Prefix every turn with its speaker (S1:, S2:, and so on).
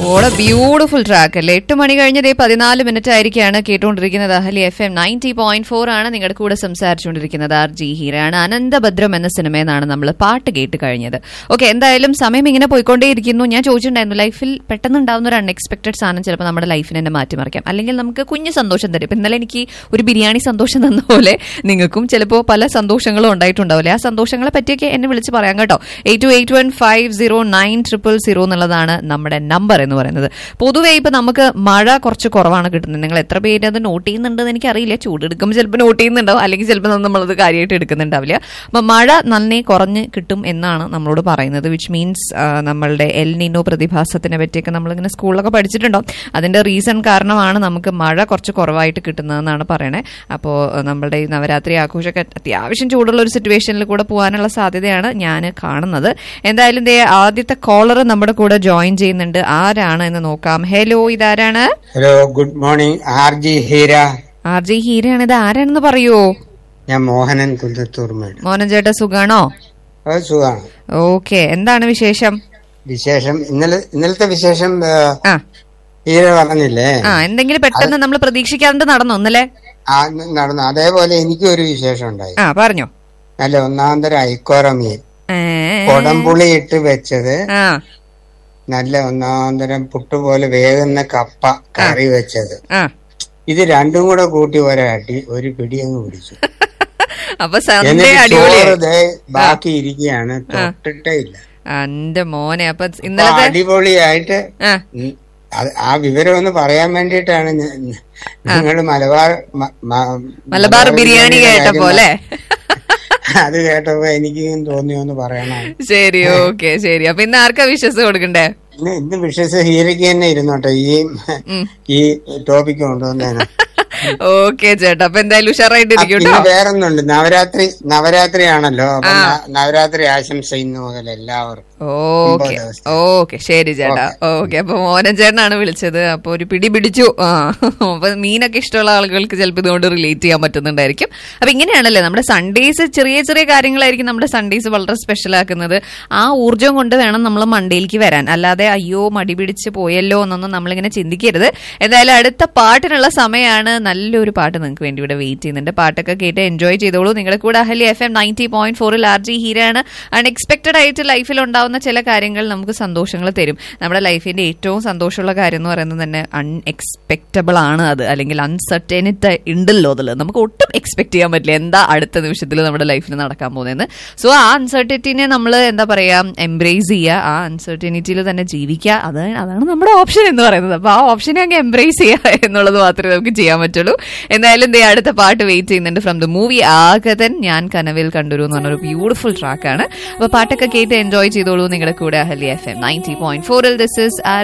S1: ഓടെ beautiful track അല്ലേ എട്ട് മണി കഴിഞ്ഞത് പതിനാല് മിനിറ്റ് ആയിരിക്കാണ് കേട്ടുകൊണ്ടിരിക്കുന്നത് Ahali F M ninety point four ആണ് നിങ്ങളുടെ കൂടെ സംസാരിച്ചുകൊണ്ടിരിക്കുന്നത് ആർ ജി ഹീരാണ് അനന്തഭദ്രം എന്ന സിനിമയെന്നാണ് നമ്മൾ പാട്ട് കേട്ട് കഴിഞ്ഞത് ഓക്കെ എന്തായാലും സമയം ഇങ്ങനെ പോയിക്കൊണ്ടേയിരിക്കുന്നു ഞാൻ ചോദിച്ചിട്ടുണ്ടായിരുന്നു ലൈഫിൽ പെട്ടെന്ന് ഉണ്ടാവുന്ന ഒരു അൺഎക്സ്പെക്ടഡ് സാധനം ചിലപ്പോൾ നമ്മുടെ ലൈഫിനെ തന്നെ മാറ്റിമറിക്കാം അല്ലെങ്കിൽ നമുക്ക് കുഞ്ഞു സന്തോഷം തരും ഇപ്പം ഇന്നലെ എനിക്ക് ഒരു ബിരിയാണി സന്തോഷം തന്ന പോലെ നിങ്ങൾക്കും ചിലപ്പോൾ പല സന്തോഷങ്ങളും ഉണ്ടായിട്ടുണ്ടാവില്ലേ ആ സന്തോഷങ്ങളെ പറ്റിയൊക്കെ എന്നെ വിളിച്ച് പറയാം കേട്ടോ eight two eight one five zero nine triple zero എന്നുള്ളതാണ് നമ്മുടെ നമ്പർ എന്ന് പറയുന്നത് പൊതുവേ ഇപ്പൊ നമുക്ക് മഴ കുറച്ച് കുറവാണ് കിട്ടുന്നത് നിങ്ങൾ എത്ര പേര് അത് നോട്ട് ചെയ്യുന്നുണ്ടെന്ന് എനിക്കറിയില്ല ചൂടെടുക്കുമ്പോൾ ചിലപ്പോൾ നോട്ട് ചെയ്യുന്നുണ്ടാവും അല്ലെങ്കിൽ ചിലപ്പോൾ നമ്മളത് കാര്യമായിട്ട് എടുക്കുന്നുണ്ടാവില്ല അപ്പൊ മഴ നന്നേ കുറഞ്ഞ് കിട്ടും എന്നാണ് നമ്മളോട് പറയുന്നത് വിച്ച് മീൻസ് നമ്മളുടെ എൽ നിനോ പ്രതിഭാസത്തിനെ പറ്റിയൊക്കെ നമ്മളിങ്ങനെ സ്കൂളിലൊക്കെ പഠിച്ചിട്ടുണ്ടാവും അതിന്റെ റീസൺ കാരണമാണ് നമുക്ക് മഴ കുറച്ച് കുറവായിട്ട് കിട്ടുന്നതെന്നാണ് പറയണേ അപ്പോൾ നമ്മളുടെ ഈ നവരാത്രി ആഘോഷമൊക്കെ അത്യാവശ്യം ചൂടുള്ള ഒരു സിറ്റുവേഷനിൽ കൂടെ പോകാനുള്ള സാധ്യതയാണ് ഞാൻ കാണുന്നത് എന്തായാലും ദേ ആദ്യത്തെ കോളർ നമ്മുടെ കൂടെ ജോയിൻ ചെയ്യുന്നുണ്ട് ആരാണ് എന്ന് നോക്കാം ഹലോ ഇതാരാണ്
S2: hello good morning R G Heera
S1: R G ഹീരയാണ് ഇത് ആരാണെന്ന് പറയൂ
S2: ഞാൻ മോഹനൻ കുന്നത്തൂർമേട്
S1: മോഹൻ ചേട്ടാ സുഖാണോ
S2: അത് സുഖമാണ്
S1: ഓക്കെ എന്താണ് വിശേഷം
S2: വിശേഷം ഇന്നലെ ഇന്നലത്തെ വിശേഷം ഏ,
S1: ആ
S2: ഹീര പറഞ്ഞില്ലേ
S1: ആ എന്തെങ്കിലും പെട്ടെന്ന് നമ്മൾ പ്രതീക്ഷിക്കാണ്ട് നടന്നോ ഇന്നലെ
S2: ആ ന- നടന്നു അതേപോലെ എനിക്കും ഒരു വിശേഷം ഉണ്ടായി
S1: ആ പറഞ്ഞോ
S2: നല്ല ഒന്നാന്തര ഐക്കോറ മീൻ
S1: ഏ,
S2: കൊടംപുളി ഇട്ട് വെച്ചത്
S1: ആ
S2: നല്ല ഒന്നാന്തരം പുട്ടുപോലെ വേകുന്ന കപ്പ കറി വെച്ചത്
S1: ആ
S2: ഇത് രണ്ടും കൂടെ കൂട്ടി ഒരടി ഒരു പിടി അങ്ങ് പിടിച്ചു
S1: അപ്പൊ സൺഡേ
S2: എന്നിട്ട്
S1: അടിപൊളിയായി
S2: ചോറ് ദേ ബാക്കി ഇരിക്കുകയാണ് തൊട്ടിട്ടേ ഇല്ല
S1: എന്റെ മോനെ അപ്പൊ
S2: അപ്പൊ
S1: ഇന്നലത്തെ
S2: അടിപൊളിയായിട്ട്
S1: ആ
S2: ഉം. അത് ആ വിവരം ഒന്ന് പറയാൻ വേണ്ടിയിട്ടാണ് നിങ്ങൾ മലബാർ മ- മ-
S1: മലബാർ ബിരിയാണി
S2: ബിരിയാണിയുടെ
S1: കേട്ടപ്പോ
S2: കാര്യം
S1: അല്ലേ
S2: അത് കേട്ടപ്പോ എനിക്ക് തോന്നിയൊന്ന് പറയണം
S1: ശരി ഓക്കെ ശരി അപ്പൊ ഇന്ന് ആർക്കാ വിശ്വസം കൊടുക്കണ്ടേ
S2: ഇന്ന് ഇന്ന് വിഷയസ് ഹീരയ്ക്ക് തന്നെ ഇരുന്നോട്ടെ ഈ ഈ ടോപ്പിക്ക് കൊണ്ടുവന്നേനെ
S1: ഓക്കെ ചേട്ടാ അപ്പൊ എന്തായാലും ഉഷാറായിട്ട് ഇരിക്കും
S2: പിന്നെ
S1: കേട്ടോ
S2: വേറൊന്നുണ്ട് നവരാത്രി നവരാത്രി ആണല്ലോ അപ്പൊ ന- നവരാത്രി ആശംസ ഇന്ന് മുതൽ എല്ലാവർക്കും
S1: ഓക്കെ ഓക്കെ ശരി ചേട്ടാ ഓക്കെ അപ്പൊ മോനൻ ചേട്ടനാണ് വിളിച്ചത് അപ്പൊ ഒരു പിടി പിടിച്ചു ആ അപ്പൊ മീനൊക്കെ ഇഷ്ടമുള്ള ആളുകൾക്ക് ചിലപ്പോൾ ഇതുകൊണ്ട് റിലേറ്റ് ചെയ്യാൻ പറ്റുന്നുണ്ടായിരിക്കും അപ്പൊ ഇങ്ങനെയാണല്ലേ നമ്മുടെ സൺഡേസ് ചെറിയ ചെറിയ കാര്യങ്ങളായിരിക്കും നമ്മുടെ സൺഡേസ് വളരെ സ്പെഷ്യൽ ആക്കുന്നത് ആ ഊർജ്ജം കൊണ്ട് വേണം നമ്മൾ മണ്ടയിലേക്ക് വരാൻ അല്ലാതെ അയ്യോ മടി പിടിച്ച് പോയല്ലോ എന്നൊന്നും നമ്മളിങ്ങനെ ചിന്തിക്കരുത് എന്തായാലും അടുത്ത പാട്ടിനുള്ള സമയമാണ് നല്ലൊരു പാട്ട് നിങ്ങൾക്ക് വേണ്ടി ഇവിടെ വെയിറ്റ് ചെയ്യുന്നുണ്ട് പാട്ടൊക്കെ കേട്ട് എൻജോയ് ചെയ്തോളൂ നിങ്ങളുടെ കൂടെ Ahali F M ninety point ഫോറിൽ ആർ ജി ഹീരാണ് അൺഎക്സ്പെക്ടഡ് ആയിട്ട് ലൈഫിൽ ഉണ്ടാവുന്ന ചില കാര്യങ്ങൾ നമുക്ക് സന്തോഷങ്ങൾ തരും നമ്മുടെ ലൈഫിന്റെ ഏറ്റവും സന്തോഷമുള്ള കാര്യം എന്ന് പറയുന്നത് തന്നെ അൺഎക്സ്പെക്റ്റബിൾ ആണ് അത് അല്ലെങ്കിൽ അൺസർട്ടനിറ്റി ഉണ്ടല്ലോ അതിൽ നമുക്ക് ഒട്ടും എക്സ്പെക്ട് ചെയ്യാൻ പറ്റില്ല എന്താ അടുത്ത നിമിഷത്തിൽ നമ്മുടെ ലൈഫിൽ നടക്കാൻ പോകുന്നതെന്ന് സോ ആ അൺസർട്ടനിറ്റിനെ നമ്മൾ എന്താ പറയാ എംബ്രേസ് ചെയ്യുക ആ അൺസർട്ടനിറ്റിയിൽ തന്നെ ജീവിക്കുക അത് അതാണ് നമ്മുടെ ഓപ്ഷൻ എന്ന് പറയുന്നത് അപ്പൊ ആ ഓപ്ഷനെ അങ്ങ് എംബ്രേസ് ചെയ്യുക എന്നുള്ളത് മാത്രമേ നമുക്ക് ചെയ്യാൻ പറ്റുള്ളൂ എന്തായാലും ദേ അടുത്ത പാട്ട് വെയിറ്റ് ചെയ്യുന്നുണ്ട് ഫ്രം ദ മൂവി ആഗതൻ ഞാൻ കനവിൽ കണ്ടുരു എന്ന് പറഞ്ഞൊരു ബ്യൂട്ടിഫുൾ ട്രാക്കാണ് അപ്പൊ പാട്ടൊക്കെ കേട്ട് എൻജോയ് ചെയ്തോളൂ നിങ്ങളുടെ കൂടെ Ahali F M ninety point ഫോറിൽ ദിസ് ഇസ് ആർ